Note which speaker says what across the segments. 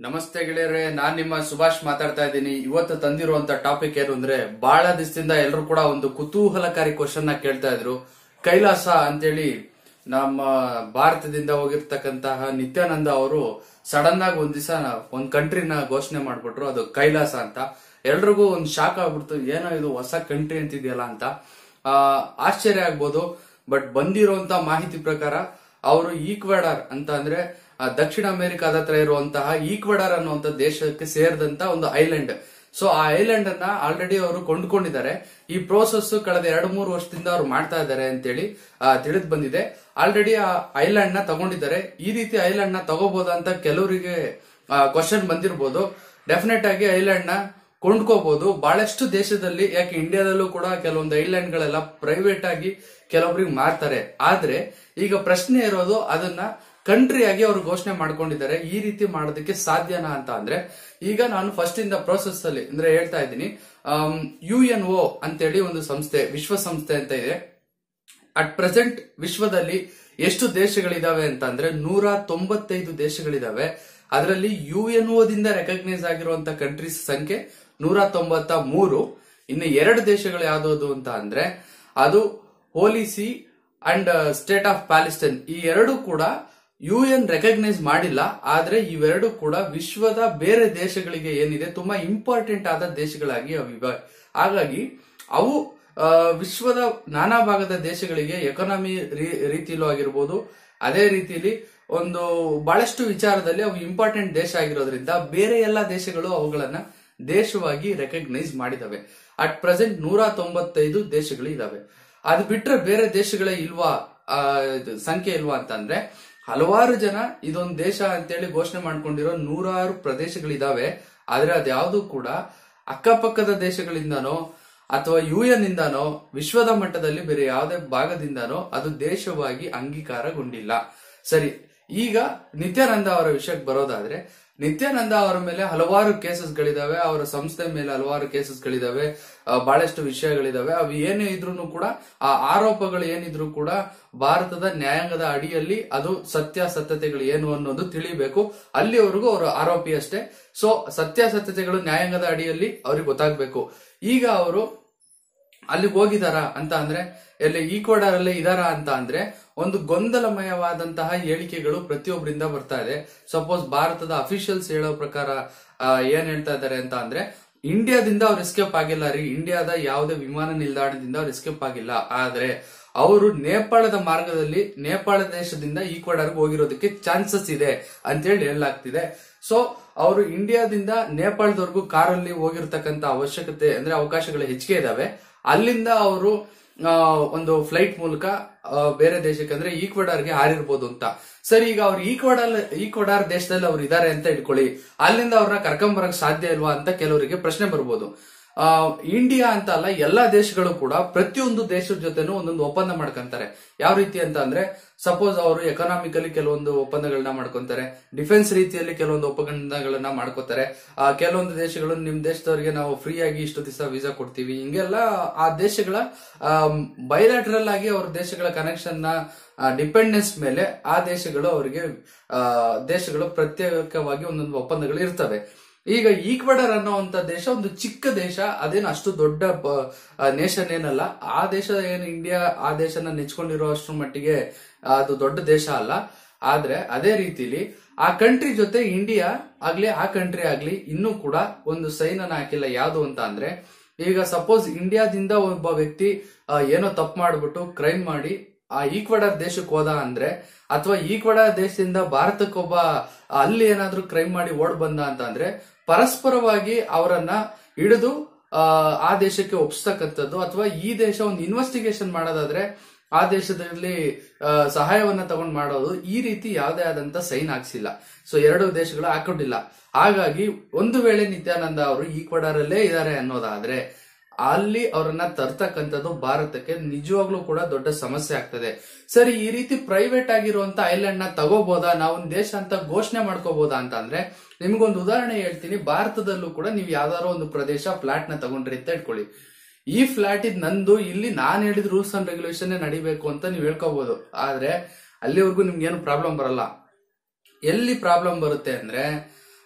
Speaker 1: ನಮಸ್ತೆ ಗೆಳೆಯರೆ ನಾನ್ ನಿಮ್ಮ ಸುಭಾಷ್ ಮಾತಾಡ್ತಾ ಇದ್ದೀನಿ ಇವತ್ತು ತಂದಿರುವಂತ ಟಾಪಿಕ್ ಏನು ಅಂದ್ರೆ ಬಹಳ ದಿವಸದಿಂದ ಎಲ್ಲರೂ ಕೂಡ ಒಂದು ಕುತೂಹಲಕಾರಿ ಕ್ವಶನ್ ನ ಕೇಳ್ತಾ ಇದ್ರು ಕೈಲಾಸ ಅಂತೇಳಿ ನಮ್ಮ ಭಾರತದಿಂದ ಹೋಗಿರ್ತಕ್ಕಂತಹ ನಿತ್ಯಾನಂದ ಅವರು ಸಡನ್ ಆಗಿ ಒಂದ್ ದಿವಸ ಒಂದ್ ಕಂಟ್ರಿನ ಘೋಷಣೆ ಮಾಡ್ಬಿಟ್ರು ಅದು ಕೈಲಾಸ ಅಂತ ಎಲ್ರಿಗೂ ಒಂದ್ ಶಾಕ್ ಆಗ್ಬಿಡ್ತು ಏನೋ ಇದು ಹೊಸ ಕಂಟ್ರಿ ಅಂತಿದೆಯಲ್ಲ ಅಂತ ಆ, ಆಶ್ಚರ್ಯ ಆಗ್ಬೋದು ಬಟ್ ಬಂದಿರುವಂತ ಮಾಹಿತಿ ಪ್ರಕಾರ ಅವರು ಈಕ್ವೆಡಾರ್ ಅಂತ ಅಂದ್ರೆ ಆ, ದಕ್ಷಿಣ ಅಮೆರಿಕಾದ ಹತ್ರ ಇರುವಂತಹ ಈಕ್ವೆಡಾರ್ ಅನ್ನುವಂತ ದೇಶಕ್ಕೆ ಸೇರಿದಂತ ಒಂದು ಐಲ್ಯಾಂಡ್ ಸೊ ಆ ಐಲ್ಯಾಂಡ್ ಅನ್ನ ಆಲ್ರೆಡಿ ಅವರು ಕೊಂಡ್ಕೊಂಡಿದ್ದಾರೆ ಈ ಪ್ರೋಸೆಸ್ ಕಳೆದ ಎರಡು ಮೂರು ವರ್ಷದಿಂದ ಅವ್ರು ಮಾಡ್ತಾ ಇದ್ದಾರೆ ಅಂತೇಳಿ ತಿಳಿದು ಬಂದಿದೆ ಆಲ್ರೆಡಿ ಆ ಐಲ್ಯಾಂಡ್ ನ ತಗೊಂಡಿದ್ದಾರೆ ಈ ರೀತಿ ಐಲ್ಯಾಂಡ್ ನ ತಗೋಬಹುದಾ ಅಂತ ಕೆಲವರಿಗೆ ಕ್ವಶನ್ ಬಂದಿರಬಹುದು ಡೆಫಿನೆಟ್ ಆಗಿ ಐಲ್ಯಾಂಡ್ ನ ಕೊಂಡ್ಕೋಬಹುದು ಬಹಳಷ್ಟು ದೇಶದಲ್ಲಿ ಯಾಕೆ ಇಂಡಿಯಾದಲ್ಲೂ ಕೂಡ ಕೆಲವೊಂದು ಐಲ್ಯಾಂಡ್ ಗಳೆಲ್ಲ ಪ್ರೈವೇಟ್ ಆಗಿ ಕೆಲವೊಬ್ರಿಗೆ ಮಾರ್ತಾರೆ ಆದ್ರೆ ಈಗ ಪ್ರಶ್ನೆ ಇರೋದು ಅದನ್ನ ಕಂಟ್ರಿ ಆಗಿ ಅವರು ಘೋಷಣೆ ಮಾಡ್ಕೊಂಡಿದ್ದಾರೆ ಈ ರೀತಿ ಮಾಡೋದಕ್ಕೆ ಸಾಧ್ಯನಾ ಅಂತ ಅಂದ್ರೆ ಈಗ ನಾನು ಫಸ್ಟ್ ಇಂದ ಪ್ರೋಸೆಸ್ ಅಲ್ಲಿ ಅಂದ್ರೆ ಹೇಳ್ತಾ ಇದ್ದೀನಿ ಯು ಎನ್ ಒ ಅಂತೇಳಿ ಒಂದು ಸಂಸ್ಥೆ ವಿಶ್ವಸಂಸ್ಥೆ ಅಂತ ಇದೆ ಅಟ್ ಪ್ರೆಸೆಂಟ್ ವಿಶ್ವದಲ್ಲಿ ಎಷ್ಟು ದೇಶಗಳಿದಾವೆ ಅಂತ ಅಂದ್ರೆ ನೂರ ತೊಂಬತ್ತೈದು ದೇಶಗಳಿದಾವೆ ಅದರಲ್ಲಿ ಯು ಎನ್ ದಿಂದ ರೆಕಗ್ನೈಸ್ ಆಗಿರುವಂತ ಕಂಟ್ರೀಸ್ ಸಂಖ್ಯೆ ನೂರ ತೊಂಬತ್ತ ಮೂರು ಇನ್ನು ಎರಡು ದೇಶಗಳು ಯಾವ್ದು ಅಂತ ಅಂದ್ರೆ ಅದು ಹೋಲಿಸಿ ಅಂಡ್ ಸ್ಟೇಟ್ ಆಫ್ ಪ್ಯಾಲಿಸ್ಟೈನ್ ಈ ಎರಡು ಕೂಡ ಯು ಎನ್ ರೆಕಗ್ನೈಸ್ ಮಾಡಿಲ್ಲ ಆದ್ರೆ ಇವೆರಡು ಕೂಡ ವಿಶ್ವದ ಬೇರೆ ದೇಶಗಳಿಗೆ ಏನಿದೆ ತುಂಬಾ ಇಂಪಾರ್ಟೆಂಟ್ ಆದ ದೇಶಗಳಾಗಿ ಅವಿವೆ ಹಾಗಾಗಿ ಅವು ಆ, ವಿಶ್ವದ ನಾನಾ ಭಾಗದ ದೇಶಗಳಿಗೆ ಎಕಾನಮಿ ರೀತಿಯಲ್ಲೂ ಆಗಿರ್ಬೋದು ಅದೇ ರೀತಿಯಲ್ಲಿ ಒಂದು ಬಹಳಷ್ಟು ವಿಚಾರದಲ್ಲಿ ಅವು ಇಂಪಾರ್ಟೆಂಟ್ ದೇಶ ಆಗಿರೋದ್ರಿಂದ ಬೇರೆ ಎಲ್ಲಾ ದೇಶಗಳು ಅವುಗಳನ್ನ ದೇಶವಾಗಿ ರೆಕಗ್ನೈಸ್ ಮಾಡಿದವೆ ಅಟ್ ಪ್ರೆಸೆಂಟ್ ನೂರ ತೊಂಬತ್ತೈದು ದೇಶಗಳು ಇದಾವೆ ಅದು ಬಿಟ್ರೆ ಬೇರೆ ದೇಶಗಳೇ ಇಲ್ವಾ ಆ, ಇದು ಸಂಖ್ಯೆ ಇಲ್ವಾ ಅಂತಂದ್ರೆ ಹಲವಾರು ಜನ ಇದೊಂದು ದೇಶ ಅಂತೇಳಿ ಘೋಷಣೆ ಮಾಡ್ಕೊಂಡಿರೋ ನೂರಾರು ಪ್ರದೇಶಗಳಿದಾವೆ ಆದ್ರೆ ಅದ್ಯಾವುದು ಕೂಡ ಅಕ್ಕಪಕ್ಕದ ದೇಶಗಳಿಂದನೋ ಅಥವಾ ಯು ಎನ್ ಇಂದಾನೋ ವಿಶ್ವದ ಮಟ್ಟದಲ್ಲಿ ಬೇರೆ ಯಾವುದೇ ಭಾಗದಿಂದನೋ ಅದು ದೇಶವಾಗಿ ಅಂಗೀಕಾರಗೊಂಡಿಲ್ಲ ಸರಿ ಈಗ ನಿತ್ಯಾನಂದ ಅವರ ವಿಷಯಕ್ಕೆ ಬರೋದಾದ್ರೆ ನಿತ್ಯಾನಂದ ಅವರ ಮೇಲೆ ಹಲವಾರು ಕೇಸಸ್ಗಳಿದಾವೆ ಅವರ ಸಂಸ್ಥೆ ಮೇಲೆ ಹಲವಾರು ಕೇಸಸ್ಗಳಿದಾವೆ ಆ, ಬಹಳಷ್ಟು ವಿಷಯಗಳಿದಾವೆ ಅವು ಏನೇ ಇದ್ರೂ ಕೂಡ ಆ ಆರೋಪಗಳು ಏನಿದ್ರು ಕೂಡ ಭಾರತದ ನ್ಯಾಯಾಂಗದ ಅಡಿಯಲ್ಲಿ ಅದು ಸತ್ಯಾಸತ್ಯತೆಗಳು ಏನು ಅನ್ನೋದು ತಿಳಿಬೇಕು ಅಲ್ಲಿವರೆಗೂ ಅವರು ಆರೋಪಿ ಅಷ್ಟೇ ಸೊ ಸತ್ಯಾಸತ್ಯತೆಗಳು ನ್ಯಾಯಾಂಗದ ಅಡಿಯಲ್ಲಿ ಅವ್ರಿಗೆ ಗೊತ್ತಾಗ್ಬೇಕು ಈಗ ಅವರು ಅಲ್ಲಿಗೆ ಹೋಗಿದಾರ ಅಂತ ಅಂದ್ರೆ ಎಲ್ಲಿ ಈಕ್ವಡರ್ ಅಲ್ಲೇ ಇದಾರ ಅಂತ ಅಂದ್ರೆ ಒಂದು ಗೊಂದಲಮಯವಾದಂತಹ ಹೇಳಿಕೆಗಳು ಪ್ರತಿಯೊಬ್ಬರಿಂದ ಬರ್ತಾ ಇದೆ ಸಪೋಸ್ ಭಾರತದ ಅಫಿಷಿಯಲ್ಸ್ ಹೇಳೋ ಪ್ರಕಾರ ಆ, ಏನ್ ಹೇಳ್ತಾ ಇದ್ದಾರೆ ಅಂತ ಅಂದ್ರೆ ಇಂಡಿಯಾದಿಂದ ಅವ್ರು ಎಸ್ಕೇಪ್ ಆಗಿಲ್ಲ ರೀ ಇಂಡಿಯಾದ ಯಾವುದೇ ವಿಮಾನ ನಿಲ್ದಾಣದಿಂದ ಅವ್ರು ಎಸ್ಕೇಪ್ ಆಗಿಲ್ಲ ಆದ್ರೆ ಅವರು ನೇಪಾಳದ ಮಾರ್ಗದಲ್ಲಿ ನೇಪಾಳ ದೇಶದಿಂದ ಈಕ್ವಡರ್ಗೆ ಹೋಗಿರೋದಕ್ಕೆ ಚಾನ್ಸಸ್ ಇದೆ ಅಂತೇಳಿ ಹೇಳಲಾಗ್ತಿದೆ ಸೊ ಅವರು ಇಂಡಿಯಾದಿಂದ ನೇಪಾಳದವರೆಗೂ ಕಾರಲ್ಲಿ ಹೋಗಿರ್ತಕ್ಕಂತ ಅವಶ್ಯಕತೆ ಅಂದ್ರೆ ಅವಕಾಶಗಳು ಹೆಚ್ಚಿಗೆ ಇದಾವೆ ಅಲ್ಲಿಂದ ಅವರು ಒಂದು ಫ್ಲೈಟ್ ಮೂಲಕ ಆ, ಬೇರೆ ದೇಶಕ್ಕೆ ಅಂದ್ರೆ ಈಕ್ವಡಾರ್ಗೆ ಹಾರಿರ್ಬೋದು ಅಂತ ಸರಿ ಈಗ ಅವ್ರು ಈಕ್ವಡಾರ್ ಈಕ್ವಡಾರ್ ದೇಶದಲ್ಲಿ ಅವ್ರು ಇದಾರೆ ಅಂತ ಇಟ್ಕೊಳ್ಳಿ ಅಲ್ಲಿಂದ ಅವ್ರನ್ನ ಕರ್ಕೊಂಡ್ ಬರಕ್ ಸಾಧ್ಯ ಇಲ್ವಾ ಅಂತ ಕೆಲವರಿಗೆ ಪ್ರಶ್ನೆ ಬರ್ಬೋದು ಆ, ಇಂಡಿಯಾ ಅಂತ ಅಲ್ಲ ಎಲ್ಲಾ ದೇಶಗಳು ಕೂಡ ಪ್ರತಿಯೊಂದು ದೇಶದ ಜೊತೆನೂ ಒಂದೊಂದು ಒಪ್ಪಂದ ಮಾಡ್ಕೊಂತಾರೆ ಯಾವ ರೀತಿ ಅಂತ ಅಂದ್ರೆ ಸಪೋಸ್ ಅವರು ಎಕನಾಮಿಕಲಿ ಕೆಲವೊಂದು ಒಪ್ಪಂದಗಳನ್ನ ಮಾಡ್ಕೊಂತಾರೆ ಡಿಫೆನ್ಸ್ ರೀತಿಯಲ್ಲಿ ಕೆಲವೊಂದು ಒಪ್ಪಂದಗಳನ್ನ ಮಾಡ್ಕೋತಾರೆ ಆ, ಕೆಲವೊಂದು ದೇಶಗಳು ನಿಮ್ ದೇಶದವರಿಗೆ ನಾವು ಫ್ರೀ ಆಗಿ ಇಷ್ಟು ದಿವಸ ವೀಸಾ ಕೊಡ್ತೀವಿ ಹಿಂಗೆಲ್ಲ ಆ ದೇಶಗಳ ಬೈಲಾಟ್ರಲ್ ಆಗಿ ಅವ್ರ ದೇಶಗಳ ಕನೆಕ್ಷನ್ ನ ಡಿಪೆಂಡೆನ್ಸ್ ಮೇಲೆ ಆ ದೇಶಗಳು ಅವರಿಗೆ ಆ, ದೇಶಗಳು ಪ್ರತ್ಯೇಕವಾಗಿ ಒಂದೊಂದು ಒಪ್ಪಂದಗಳು ಇರ್ತವೆ ಈಗ ಈಕ್ವಡರ್ ಅನ್ನೋಂತ ದೇಶ ಒಂದು ಚಿಕ್ಕ ದೇಶ ಅದೇನು ಅಷ್ಟು ದೊಡ್ಡ ನೇಷನ್ ಏನಲ್ಲ ಆ ದೇಶ ಏನು ಇಂಡಿಯಾ ಆ ದೇಶನ ನೆಚ್ಕೊಂಡಿರೋ ಅಷ್ಟರ ಮಟ್ಟಿಗೆ ಅದು ದೊಡ್ಡ ದೇಶ ಅಲ್ಲ ಆದ್ರೆ ಅದೇ ರೀತಿಲಿ ಆ ಕಂಟ್ರಿ ಜೊತೆ ಇಂಡಿಯಾ ಆಗ್ಲಿ ಆ ಕಂಟ್ರಿ ಆಗ್ಲಿ ಇನ್ನೂ ಕೂಡ ಒಂದು ಸೈನ್ ಅನ್ನ ಹಾಕಿಲ್ಲ ಯಾವುದು ಅಂತ ಅಂದ್ರೆ ಈಗ ಸಪೋಸ್ ಇಂಡಿಯಾದಿಂದ ಒಬ್ಬ ವ್ಯಕ್ತಿ ಆ, ಏನೋ ತಪ್ಪು ಮಾಡ್ಬಿಟ್ಟು ಕ್ರೈಮ್ ಮಾಡಿ ಆ ಈಕ್ವಡರ್ ದೇಶಕ್ಕೆ ಹೋದ ಅಂದ್ರೆ ಅಥವಾ ಈಕ್ವಡರ್ ದೇಶದಿಂದ ಭಾರತಕ್ಕೊಬ್ಬ ಅಲ್ಲಿ ಏನಾದ್ರೂ ಕ್ರೈಮ್ ಮಾಡಿ ಓಡ್ ಬಂದ ಅಂತ ಅಂದ್ರೆ ಪರಸ್ಪರವಾಗಿ ಅವರನ್ನ ಹಿಡಿದು ಆ, ಆ ದೇಶಕ್ಕೆ ಒಪ್ಸ್ತಕ್ಕಂಥದ್ದು ಅಥವಾ ಈ ದೇಶ ಒಂದು ಇನ್ವೆಸ್ಟಿಗೇಷನ್ ಮಾಡೋದಾದ್ರೆ ಆ ದೇಶದಲ್ಲಿ ಆ, ಸಹಾಯವನ್ನ ತಗೊಂಡ್ ಮಾಡೋದು ಈ ರೀತಿ ಯಾವುದೇ ಆದಂತ ಸೈನ್ ಹಾಕ್ಸಿಲ್ಲ ಸೊ ಎರಡು ದೇಶಗಳು ಹಾಕೊಂಡಿಲ್ಲ ಹಾಗಾಗಿ ಒಂದು ವೇಳೆ ನಿತ್ಯಾನಂದ ಅವರು ಈಕ್ವಡರ್ ಅಲ್ಲೇ ಇದ್ದಾರೆ ಅನ್ನೋದಾದ್ರೆ ಅಲ್ಲಿ ಅವರನ್ನ ತರ್ತಕ್ಕಂಥದ್ದು ಭಾರತಕ್ಕೆ ನಿಜವಾಗ್ಲೂ ಕೂಡ ದೊಡ್ಡ ಸಮಸ್ಯೆ ಆಗ್ತದೆ ಸರಿ ಈ ರೀತಿ ಪ್ರೈವೇಟ್ ಆಗಿರುವಂತ ಐಲ್ಯಾಂಡ್ ನ ತಗೋಬೋದಾ ನಾವೊಂದ್ ದೇಶ ಅಂತ ಘೋಷಣೆ ಮಾಡ್ಕೋಬಹುದಾ ಅಂತ ಅಂದ್ರೆ ನಿಮ್ಗೊಂದು ಉದಾಹರಣೆ ಹೇಳ್ತೀನಿ ಭಾರತದಲ್ಲೂ ಕೂಡ ನೀವು ಯಾವ್ದಾರೋ ಒಂದು ಪ್ರದೇಶ ಫ್ಲಾಟ್ ನ ತಗೊಂಡ್ರಿ ಅಂತ ಇಟ್ಕೊಳ್ಳಿ ಈ ಫ್ಲಾಟ್ ಇದ್ ನಂದು ಇಲ್ಲಿ ನಾನ್ ಹೇಳಿದ ರೂಲ್ಸ್ ಅಂಡ್ ರೆಗ್ಯುಲೇಷನ್ ನಡಿಬೇಕು ಅಂತ ನೀವು ಹೇಳ್ಕೋಬಹುದು ಆದ್ರೆ ಅಲ್ಲಿವರೆಗೂ ನಿಮ್ಗೆ ಏನು ಪ್ರಾಬ್ಲಮ್ ಬರಲ್ಲ ಎಲ್ಲಿ ಪ್ರಾಬ್ಲಮ್ ಬರುತ್ತೆ ಅಂದ್ರೆ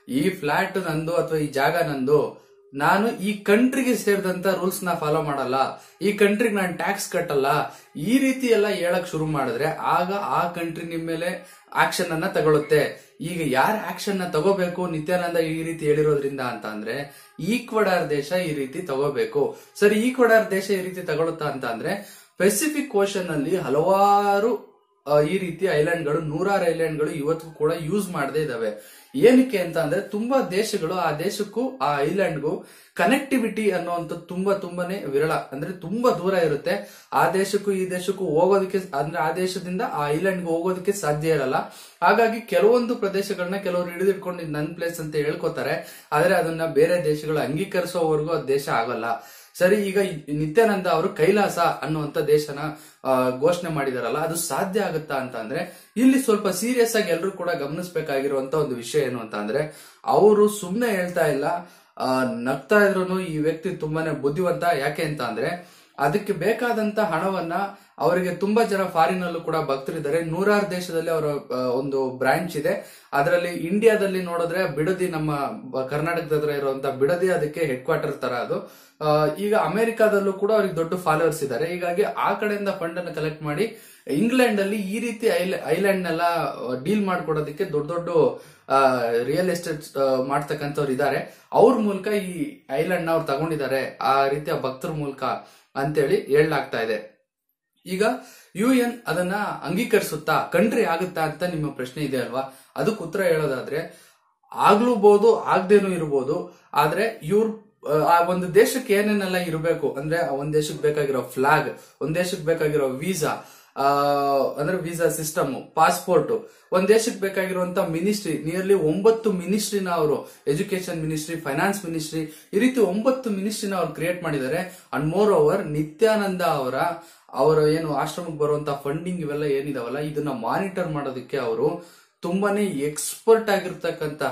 Speaker 1: ಈ ಫ್ಲಾಟ್ ನಂದು ಅಥವಾ ಈ ಜಾಗ ನಂದು ನಾನು ಈ ಕಂಟ್ರಿಗೆ ಸೇರಿದಂತ ರೂಲ್ಸ್ ನ ಫಾಲೋ ಮಾಡಲ್ಲ ಈ ಕಂಟ್ರಿಗೆ ನಾನು ಟ್ಯಾಕ್ಸ್ ಕಟ್ಟಲ್ಲ ಈ ರೀತಿ ಎಲ್ಲ ಹೇಳಕ್ ಶುರು ಮಾಡಿದ್ರೆ ಆಗ ಆ ಕಂಟ್ರಿ ನಿಮ್ ಮೇಲೆ ಆಕ್ಷನ್ ಅನ್ನ ತಗೊಳುತ್ತೆ ಈಗ ಯಾರ ಆಕ್ಷನ್ ನ ತಗೋಬೇಕು ನಿತ್ಯಾನಂದ ಈ ರೀತಿ ಹೇಳಿರೋದ್ರಿಂದ ಅಂತ ಅಂದ್ರೆ ಈಕ್ವಡಾರ್ ದೇಶ ಈ ರೀತಿ ತಗೋಬೇಕು ಸರಿ ಈಕ್ವಡಾರ್ ದೇಶ ಈ ರೀತಿ ತಗೊಳುತ್ತಾ ಅಂತ ಅಂದ್ರೆ ಪೆಸಿಫಿಕ್ ಓಷನ್ ಅಲ್ಲಿ ಹಲವಾರು ಆ, ಈ ರೀತಿ ಐಲ್ಯಾಂಡ್ಗಳು ನೂರಾರು ಐಲ್ಯಾಂಡ್ಗಳು ಇವತ್ತು ಕೂಡ ಯೂಸ್ ಮಾಡದೇ ಇದಾವೆ ಏನಕ್ಕೆ ಅಂತ ಅಂದ್ರೆ ತುಂಬಾ ದೇಶಗಳು ಆ ದೇಶಕ್ಕೂ ಆ ಐಲ್ಯಾಂಡ್ಗೂ ಕನೆಕ್ಟಿವಿಟಿ ಅನ್ನುವಂಥದ್ದು ತುಂಬಾ ತುಂಬಾನೇ ವಿರಳ ಅಂದ್ರೆ ತುಂಬಾ ದೂರ ಇರುತ್ತೆ ಆ ದೇಶಕ್ಕೂ ಈ ದೇಶಕ್ಕೂ ಹೋಗೋದಕ್ಕೆ ಅಂದ್ರೆ ಆ ದೇಶದಿಂದ ಆ ಐಲ್ಯಾಂಡ್ಗೆ ಹೋಗೋದಕ್ಕೆ ಸಾಧ್ಯ ಇರಲ್ಲ ಹಾಗಾಗಿ ಕೆಲವೊಂದು ಪ್ರದೇಶಗಳನ್ನ ಕೆಲವರು ಹಿಡಿದಿಟ್ಕೊಂಡು ಇದು ನನ್ನ ಪ್ಲೇಸ್ ಅಂತ ಹೇಳ್ಕೊತಾರೆ ಆದ್ರೆ ಅದನ್ನ ಬೇರೆ ದೇಶಗಳು ಅಂಗೀಕರಿಸೋವರೆಗೂ ಆ ದೇಶ ಆಗಲ್ಲ ಸರಿ ಈಗ ಈ ನಿತ್ಯಾನಂದ ಅವರು ಕೈಲಾಸ ಅನ್ನುವಂತ ದೇಶನ ಆ, ಘೋಷಣೆ ಮಾಡಿದಾರಲ್ಲ ಅದು ಸಾಧ್ಯ ಆಗುತ್ತಾ ಅಂತ ಅಂದ್ರೆ ಇಲ್ಲಿ ಸ್ವಲ್ಪ ಸೀರಿಯಸ್ ಆಗಿ ಎಲ್ಲರೂ ಕೂಡ ಗಮನಿಸಬೇಕಾಗಿರುವಂತ ಒಂದು ವಿಷಯ ಏನು ಅಂತ ಅಂದ್ರೆ ಅವರು ಸುಮ್ನೆ ಹೇಳ್ತಾ ಇಲ್ಲ ಆ, ನಗ್ತಾ ಇದ್ರು ಈ ವ್ಯಕ್ತಿ ತುಂಬಾನೇ ಬುದ್ಧಿವಂತ ಯಾಕೆ ಅಂತ ಅಂದ್ರೆ ಅದಕ್ಕೆ ಬೇಕಾದಂತ ಹಣವನ್ನ ಅವರಿಗೆ ತುಂಬಾ ಜನ ಫಾರಿನ್ ಅಲ್ಲೂ ಕೂಡ ಭಕ್ತರಿದ್ದಾರೆ ನೂರಾರು ದೇಶದಲ್ಲಿ ಅವರ ಆ, ಒಂದು ಬ್ರಾಂಚ್ ಇದೆ ಅದರಲ್ಲಿ ಇಂಡಿಯಾದಲ್ಲಿ ನೋಡಿದ್ರೆ ಬಿಡದಿ ನಮ್ಮ ಬ- ಕರ್ನಾಟಕದ ಹತ್ರ ಇರುವಂತ ಬಿಡದಿ ಅದಕ್ಕೆ ಹೆಡ್ ಕ್ವಾರ್ಟರ್ ತರ ಅದು ಆ, ಈಗ ಅಮೆರಿಕಾದಲ್ಲೂ ಕೂಡ ಅವ್ರಿಗೆ ದೊಡ್ಡ ಫಾಲೋವರ್ಸ್ ಇದ್ದಾರೆ ಹೀಗಾಗಿ ಆ ಕಡೆಯಿಂದ ಫಂಡ್ ಅನ್ನು ಕಲೆಕ್ಟ್ ಮಾಡಿ ಇಂಗ್ಲೆಂಡ್ ಅಲ್ಲಿ ಈ ರೀತಿ ಐಲ್ಯಾಂಡ್ ನೆಲ್ಲ ಡೀಲ್ ಮಾಡ್ಕೊಡೋದಕ್ಕೆ ದೊಡ್ಡ ದೊಡ್ಡ ರಿಯಲ್ ಎಸ್ಟೇಟ್ ಮಾಡ್ತಕ್ಕಂಥವ್ರು ಇದ್ದಾರೆ ಅವ್ರ ಮೂಲಕ ಈ ಐಲ್ಯಾಂಡ್ ನ ಅವ್ರು ತಗೊಂಡಿದ್ದಾರೆ ಆ ರೀತಿಯ ಭಕ್ತರ ಮೂಲಕ ಅಂತೇಳಿ ಹೇಳಲಾಗ್ತಾ ಇದೆ ಈಗ ಯು ಎನ್ ಅದನ್ನ ಅಂಗೀಕರಿಸುತ್ತಾ ಕಂಟ್ರಿ ಆಗುತ್ತಾ ಅಂತ ನಿಮ್ಮ ಪ್ರಶ್ನೆ ಇದೆ ಅಲ್ವಾ ಅದಕ್ಕೆ ಉತ್ತರ ಹೇಳೋದಾದ್ರೆ ಆಗ್ಲೂಬಹುದು ಆಗ್ದೇನೂ ಇರ್ಬೋದು ಆದ್ರೆ ಇವ್ರು ಆ ಒಂದು ದೇಶಕ್ಕೆ ಏನೇನೆಲ್ಲ ಇರಬೇಕು ಅಂದ್ರೆ ಆ ಒಂದ್ ದೇಶಕ್ಕೆ ಬೇಕಾಗಿರೋ ಫ್ಲಾಗ್ ಒಂದ್ ದೇಶಕ್ಕೆ ಬೇಕಾಗಿರೋ ವೀಸಾ ಆ, ಅಂದ್ರೆ ವೀಸಾ ಸಿಸ್ಟಮ್ ಪಾಸ್ಪೋರ್ಟ್ ಒಂದ್ ದೇಶಕ್ಕೆ ಬೇಕಾಗಿರುವಂತ ಮಿನಿಸ್ಟ್ರಿ ನಿಯರ್ಲಿ ಒಂಬತ್ತು ಮಿನಿಸ್ಟ್ರಿನ ಅವರು ಎಜುಕೇಶನ್ ಮಿನಿಸ್ಟ್ರಿ ಫೈನಾನ್ಸ್ ಮಿನಿಸ್ಟ್ರಿ ಈ ರೀತಿ ಒಂಬತ್ತು ಮಿನಿಸ್ಟ್ರಿನ ಅವ್ರು ಕ್ರಿಯೇಟ್ ಮಾಡಿದ್ದಾರೆ ಅಂಡ್ ಮೋರ್ ಓವರ್ ನಿತ್ಯಾನಂದ ಅವರ ಅವರ ಏನು ಆಶ್ರಮಕ್ಕೆ ಬರುವಂತ ಫಂಡಿಂಗ್ ಇವೆಲ್ಲ ಏನಿದಾವಲ್ಲ ಇದನ್ನ ಮಾನಿಟರ್ ಮಾಡೋದಕ್ಕೆ ಅವರು ತುಂಬಾನೇ ಎಕ್ಸ್ಪರ್ಟ್ ಆಗಿರ್ತಕ್ಕಂತಹ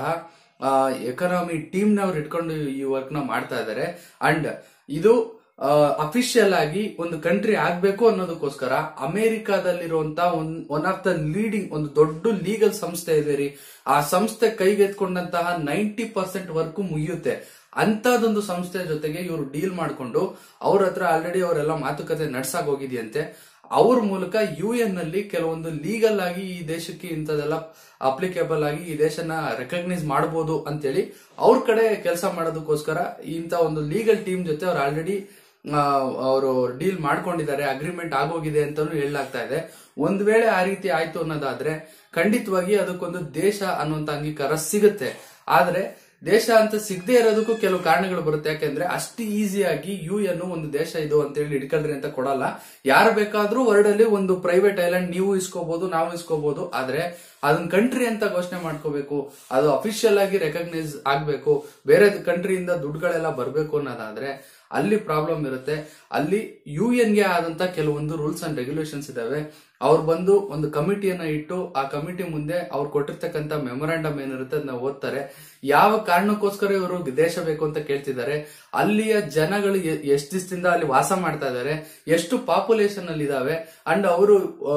Speaker 1: ಎಕನಾಮಿ ಟೀಮ್ ನವ್ರು ಇಟ್ಕೊಂಡು ಈ ವರ್ಕ್ ನ ಮಾಡ್ತಾ ಇದ್ದಾರೆ ಅಂಡ್ ಇದು ಅಫಿಷಿಯಲ್ ಆಗಿ ಒಂದು ಕಂಟ್ರಿ ಆಗ್ಬೇಕು ಅನ್ನೋದಕ್ಕೋಸ್ಕರ ಅಮೆರಿಕಾದಲ್ಲಿರುವಂತ ಒನ್ ಆಫ್ ದ ಲೀಡಿಂಗ್ ಒಂದು ದೊಡ್ಡ ಲೀಗಲ್ ಸಂಸ್ಥೆ ಇದೆ ರೀ ಆ ಸಂಸ್ಥೆ ಕೈಗೆತ್ಕೊಂಡಂತಹ ನೈಂಟಿ ಪರ್ಸೆಂಟ್ ವರ್ಕ್ ಮುಗಿಯುತ್ತೆ ಅಂತದೊಂದು ಸಂಸ್ಥೆ ಜೊತೆಗೆ ಇವರು ಡೀಲ್ ಮಾಡ್ಕೊಂಡು ಅವ್ರ ಹತ್ರ ಆಲ್ರೆಡಿ ಅವರೆಲ್ಲ ಮಾತುಕತೆ ನಡ್ಸಾಕ್ ಹೋಗಿದೆಯಂತೆ ಅವ್ರ ಮೂಲಕ ಯು ಎನ್ ನಲ್ಲಿ ಕೆಲವೊಂದು ಲೀಗಲ್ ಆಗಿ ಈ ದೇಶಕ್ಕೆ ಇಂಥದೆಲ್ಲ ಅಪ್ಲಿಕೇಬಲ್ ಆಗಿ ಈ ದೇಶನ ರೆಕಗ್ನೈಸ್ ಮಾಡಬಹುದು ಅಂತೇಳಿ ಅವ್ರ ಕಡೆ ಕೆಲಸ ಮಾಡೋದಕ್ಕೋಸ್ಕರ ಇಂಥ ಒಂದು ಲೀಗಲ್ ಟೀಮ್ ಜೊತೆ ಅವ್ರು ಆಲ್ರೆಡಿ ಅವರು ಡೀಲ್ ಮಾಡ್ಕೊಂಡಿದ್ದಾರೆ ಅಗ್ರಿಮೆಂಟ್ ಆಗೋಗಿದೆ ಅಂತಾನು ಹೇಳಲಾಗ್ತಾ ಇದೆ ಒಂದ್ ವೇಳೆ ಆ ರೀತಿ ಆಯ್ತು ಅನ್ನೋದಾದ್ರೆ ಖಂಡಿತವಾಗಿ ಅದಕ್ಕೊಂದು ದೇಶ ಅನ್ನುವಂತ ಅಂಗೀಕಾರ ಸಿಗುತ್ತೆ ಆದ್ರೆ ದೇಶ ಅಂತ ಸಿಗದೆ ಇರೋದಕ್ಕೂ ಕೆಲವು ಕಾರಣಗಳು ಬರುತ್ತೆ ಯಾಕೆಂದ್ರೆ ಅಷ್ಟು ಈಸಿಯಾಗಿ ಯು ಎನ್ ಒಂದು ದೇಶ ಇದು ಅಂತ ಹೇಳಿ ಹಿಡ್ಕೊಳ್ರಿ ಅಂತ ಕೊಡಲ್ಲ ಯಾರು ಬೇಕಾದ್ರೂ ವರ್ಲ್ಡ್ ಅಲ್ಲಿ ಒಂದು ಪ್ರೈವೇಟ್ ಐಲ್ಯಾಂಡ್ ನೀವು ಇಸ್ಕೋಬಹುದು ನಾವು ಇಸ್ಕೋಬಹುದು ಆದ್ರೆ ಅದನ್ನ ಕಂಟ್ರಿ ಅಂತ ಘೋಷಣೆ ಮಾಡ್ಕೋಬೇಕು ಅದು ಅಫಿಷಿಯಲ್ ಆಗಿ ರೆಕಗ್ನೈಸ್ ಆಗ್ಬೇಕು ಬೇರೆ ಕಂಟ್ರಿಯಿಂದ ದುಡ್ಡುಗಳೆಲ್ಲ ಬರ್ಬೇಕು ಅನ್ನೋದಾದ್ರೆ ಅಲ್ಲಿ ಪ್ರಾಬ್ಲಮ್ ಇರುತ್ತೆ ಅಲ್ಲಿ ಯು ಗೆ ಆದಂತ ಕೆಲವೊಂದು ರೂಲ್ಸ್ ಅಂಡ್ ರೆಗ್ಯುಲೇಷನ್ಸ್ ಇದಾವೆ ಅವ್ರು ಬಂದು ಒಂದು ಕಮಿಟಿಯನ್ನ ಇಟ್ಟು ಆ ಕಮಿಟಿ ಮುಂದೆ ಅವ್ರು ಕೊಟ್ಟಿರ್ತಕ್ಕಂಥ ಮೆಮೊರಾಂಡಮ್ ಏನಿರುತ್ತೆ ಅದನ್ನ ಓದ್ತಾರೆ ಯಾವ ಕಾರಣಕ್ಕೋಸ್ಕರ ಇವರು ದೇಶ ಬೇಕು ಅಂತ ಕೇಳ್ತಿದ್ದಾರೆ ಅಲ್ಲಿಯ ಜನಗಳು ಎ- ಎಷ್ಟ್ ದಿವಸದಿಂದ ಅಲ್ಲಿ ವಾಸ ಮಾಡ್ತಾ ಇದ್ದಾರೆ ಎಷ್ಟು ಪಾಪ್ಯುಲೇಷನ್ ಅಲ್ಲಿ ಇದಾವೆ ಅಂಡ್ ಅವರು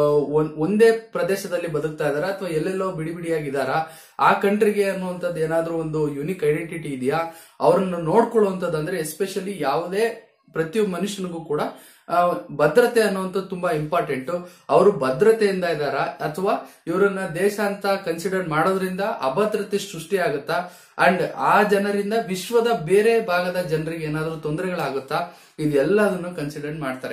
Speaker 1: ಒಂದೇ ಪ್ರದೇಶದಲ್ಲಿ ಬದುಕ್ತಾ ಇದಾರ ಅಥವಾ ಎಲ್ಲೆಲ್ಲೋ ಬಿಡಿ ಬಿಡಿಯಾಗಿದಾರ ಆ ಕಂಟ್ರಿಗೆ ಅನ್ನುವಂಥದ್ದು ಏನಾದ್ರೂ ಒಂದು ಯುನಿಕ್ ಐಡೆಂಟಿಟಿ ಇದೆಯಾ ಅವ್ರನ್ನ ನೋಡ್ಕೊಳ್ಳುವಂಥದ್ದು ಅಂದ್ರೆ ಎಸ್ಪೆಷಲಿ ಯಾವುದೇ ಪ್ರತಿಯೊಬ್ಬ ಮನುಷ್ಯನಿಗೂ ಕೂಡ ಆ, ಭದ್ರತೆ ಅನ್ನುವಂಥದ್ದು ತುಂಬಾ ಇಂಪಾರ್ಟೆಂಟ್ ಅವರು ಭದ್ರತೆಯಿಂದ ಇದಾರ ಅಥವಾ ಇವರನ್ನ ದೇಶ ಅಂತ ಕನ್ಸಿಡರ್ ಮಾಡೋದ್ರಿಂದ ಅಭದ್ರತೆ ಸೃಷ್ಟಿ ಆಗುತ್ತಾ ಅಂಡ್ ಆ ಜನರಿಂದ ವಿಶ್ವದ ಬೇರೆ ಭಾಗದ ಜನರಿಗೆ ಏನಾದ್ರೂ ತೊಂದರೆಗಳಾಗುತ್ತಾ ಇದೆಲ್ಲದನ್ನು ಕನ್ಸಿಡರ್ ಮಾಡ್ತಾರೆ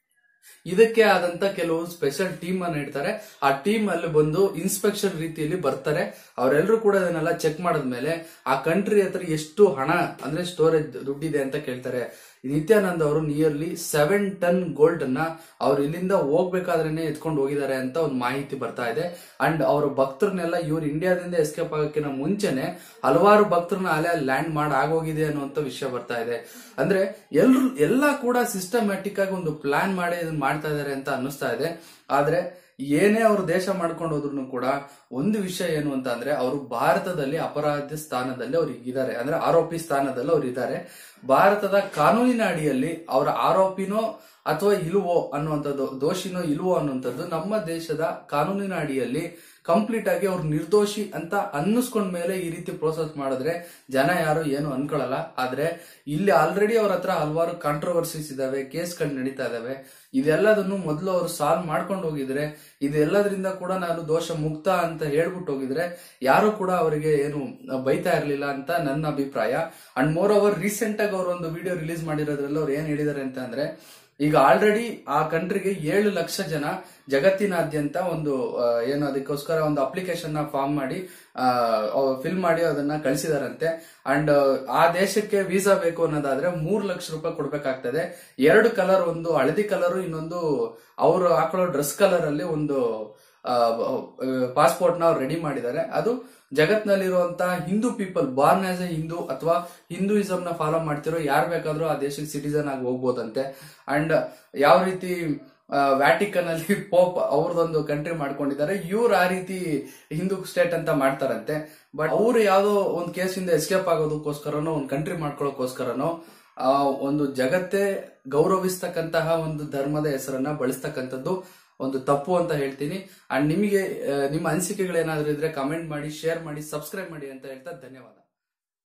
Speaker 1: ಇದಕ್ಕೆ ಆದಂತ ಕೆಲವು ಸ್ಪೆಷಲ್ ಟೀಮ್ ಅನ್ನ ಇಡ್ತಾರೆ ಆ ಟೀಮ್ ಅಲ್ಲಿ ಬಂದು ಇನ್ಸ್ಪೆಕ್ಷನ್ ರೀತಿಯಲ್ಲಿ ಬರ್ತಾರೆ ಅವರೆಲ್ಲರೂ ಕೂಡ ಅದನ್ನೆಲ್ಲ ಚೆಕ್ ಮಾಡಿದ್ಮೇಲೆ ಆ ಕಂಟ್ರಿ ಹತ್ರ ಎಷ್ಟು ಹಣ ಅಂದ್ರೆ ಸ್ಟೋರೇಜ್ ದುಡ್ಡಿದೆ ಅಂತ ಕೇಳ್ತಾರೆ ನಿತ್ಯಾನಂದ್ ಅವರು ನಿಯರ್ಲಿ ಸೆವೆನ್ ಟನ್ ಗೋಲ್ಡ್ ಅನ್ನ ಅವ್ರು ಇಲ್ಲಿಂದ ಹೋಗ್ಬೇಕಾದ್ರೇನೆ ಎತ್ಕೊಂಡು ಹೋಗಿದ್ದಾರೆ ಅಂತ ಒಂದು ಮಾಹಿತಿ ಬರ್ತಾ ಇದೆ ಅಂಡ್ ಅವ್ರ ಭಕ್ತರನ್ನೆಲ್ಲ ಇವ್ರು ಇಂಡಿಯಾದಿಂದ ಎಸ್ಕೇಪ್ ಆಗೋಕ್ಕಿಂತ ಮುಂಚೆನೆ ಹಲವಾರು ಭಕ್ತರನ್ನ ಅಲ್ಲೇ ಲ್ಯಾಂಡ್ ಮಾಡಿ ಆಗೋಗಿದೆ ಅನ್ನುವಂತ ವಿಷಯ ಬರ್ತಾ ಇದೆ ಅಂದ್ರೆ ಎಲ್ರು ಎಲ್ಲ ಕೂಡ ಸಿಸ್ಟಮ್ಯಾಟಿಕ್ ಆಗಿ ಒಂದು ಪ್ಲಾನ್ ಮಾಡಿ ಇದನ್ನ ಮಾಡ್ತಾ ಇದಾರೆ ಅಂತ ಅನ್ನಿಸ್ತಾ ಇದೆ ಆದ್ರೆ ಏನೇ ಅವರು ದೇಶ ಮಾಡ್ಕೊಂಡು ಹೋದ್ರು ಕೂಡ ಒಂದು ವಿಷಯ ಏನು ಅಂತ ಅಂದ್ರೆ ಅವರು ಭಾರತದಲ್ಲಿ ಅಪರಾಧ ಸ್ಥಾನದಲ್ಲಿ ಅವ್ರು ಇದ್ದಾರೆ ಅಂದ್ರೆ ಆರೋಪಿ ಸ್ಥಾನದಲ್ಲಿ ಅವ್ರು ಇದ್ದಾರೆ ಭಾರತದ ಕಾನೂನಿನ ಅಡಿಯಲ್ಲಿ ಅವರ ಆರೋಪಿನೋ ಅಥವಾ ಇಲ್ವೋ ಅನ್ನುವಂಥದ್ದು ದೋಷಿನೋ ಇಲ್ವೋ ಅನ್ನುವಂಥದ್ದು ನಮ್ಮ ದೇಶದ ಕಾನೂನಿನ ಅಡಿಯಲ್ಲಿ ಕಂಪ್ಲೀಟ್ ಆಗಿ ಅವ್ರು ನಿರ್ದೋಷಿ ಅಂತ ಅನ್ನಿಸ್ಕೊಂಡ ಮೇಲೆ ಈ ರೀತಿ ಪ್ರೋಸೆಸ್ ಮಾಡಿದ್ರೆ ಜನ ಯಾರು ಏನು ಅನ್ಕೊಳ್ಳಲ್ಲ ಆದ್ರೆ ಇಲ್ಲಿ ಆಲ್ರೆಡಿ ಅವ್ರ ಹತ್ರ ಹಲವಾರು ಕಾಂಟ್ರವರ್ಸೀಸ್ ಇದಾವೆ ಕೇಸ್ಗಳು ನಡೀತಾ ಇದಾವೆ ಇದೆಲ್ಲದನ್ನು ಮೊದಲು ಅವರು ಸಾಲ್ವ್ ಮಾಡ್ಕೊಂಡು ಹೋಗಿದ್ರೆ ಇದೆಲ್ಲದರಿಂದ ಕೂಡ ನಾನು ದೋಷ ಮುಕ್ತ ಅಂತ ಹೇಳ್ಬಿಟ್ಟು ಹೋಗಿದ್ರೆ ಯಾರು ಕೂಡ ಅವರಿಗೆ ಏನು ಬೈತಾ ಇರಲಿಲ್ಲ ಅಂತ ನನ್ನ ಅಭಿಪ್ರಾಯ ಅಂಡ್ ಮೋರ್ ಓವರ್ ರೀಸೆಂಟ್ ಆಗಿ ಅವರು ಒಂದು ವಿಡಿಯೋ ರಿಲೀಸ್ ಮಾಡಿರೋದ್ರಲ್ಲಿ ಅವ್ರು ಏನ್ ಹೇಳಿದಾರೆ ಅಂತ ಅಂದ್ರೆ ಈಗ ಆಲ್ರೆಡಿ ಆ ಕಂಟ್ರಿಗೆ ಏಳು ಲಕ್ಷ ಜನ ಜಗತ್ತಿನಾದ್ಯಂತ ಒಂದು ಆ, ಏನು ಅದಕ್ಕೋಸ್ಕರ ಒಂದು ಅಪ್ಲಿಕೇಶನ್ ನ ಫಾರ್ಮ್ ಮಾಡಿ ಫಿಲ್ ಮಾಡಿ ಅದನ್ನ ಕಳಿಸಿದಾರಂತೆ ಅಂಡ್ ಆ ದೇಶಕ್ಕೆ ವೀಸಾ ಬೇಕು ಅನ್ನೋದಾದ್ರೆ ಮೂರ್ ಲಕ್ಷ ರೂಪಾಯಿ ಕೊಡ್ಬೇಕಾಗ್ತದೆ ಎರಡು ಕಲರ್ ಒಂದು ಹಳದಿ ಕಲರ್ ಇನ್ನೊಂದು ಅವರು ಹಾಕೊಳ್ಳೋ ಡ್ರೆಸ್ ಕಲರ್ ಅಲ್ಲಿ ಒಂದು ಪಾಸ್ಪೋರ್ಟ್ ನ ರೆಡಿ ಮಾಡಿದ್ದಾರೆ ಅದು ಜಗತ್ನಲ್ಲಿರುವಂತಹ Hindu people born as a Hindu ಅಥವಾ ಹಿಂದೂಯಿಸಮ್ ನ ಫಾಲೋ ಮಾಡ್ತಿರೋ ಯಾರು ಬೇಕಾದ್ರೂ ಆ ದೇಶಕ್ಕೆ ಸಿಟಿಸನ್ ಆಗಿ ಹೋಗ್ಬೋದಂತೆ ಅಂಡ್ ಯಾವ ರೀತಿ ವ್ಯಾಟಿಕನ್ ಅಲ್ಲಿ ಪೋಪ್ ಅವ್ರದೊಂದು ಕಂಟ್ರಿ ಮಾಡ್ಕೊಂಡಿದ್ದಾರೆ ಇವ್ರು ಆ ರೀತಿ ಹಿಂದೂ ಸ್ಟೇಟ್ ಅಂತ ಮಾಡ್ತಾರಂತೆ ಬಟ್ ಅವ್ರು ಯಾವ್ದೋ ಒಂದು ಕೇಸಿಂದ ಎಸ್ಕೇಪ್ ಆಗೋದಕ್ಕೋಸ್ಕರನೋ ಒಂದು ಕಂಟ್ರಿ ಮಾಡ್ಕೊಳ್ಳೋಕೋಸ್ಕರನೋ ಆ ಒಂದು ಜಗತ್ತೇ ಗೌರವಿಸ್ತಕ್ಕಂತಹ ಒಂದು ಧರ್ಮದ ಹೆಸರನ್ನ ಬಳಸ್ತಕ್ಕಂಥದ್ದು ಒಂದು ತಪ್ಪು ಅಂತ ಹೇಳ್ತೀನಿ ಅಂಡ್ ನಿಮಗೆ ಆ, ನಿಮ್ಮ ಅನಿಸಿಕೆಗಳೇನಾದ್ರೂ ಇದ್ರೆ ಕಮೆಂಟ್ ಮಾಡಿ ಶೇರ್ ಮಾಡಿ ಸಬ್ಸ್ಕ್ರೈಬ್ ಮಾಡಿ ಅಂತ ಹೇಳ್ತಾ ಧನ್ಯವಾದ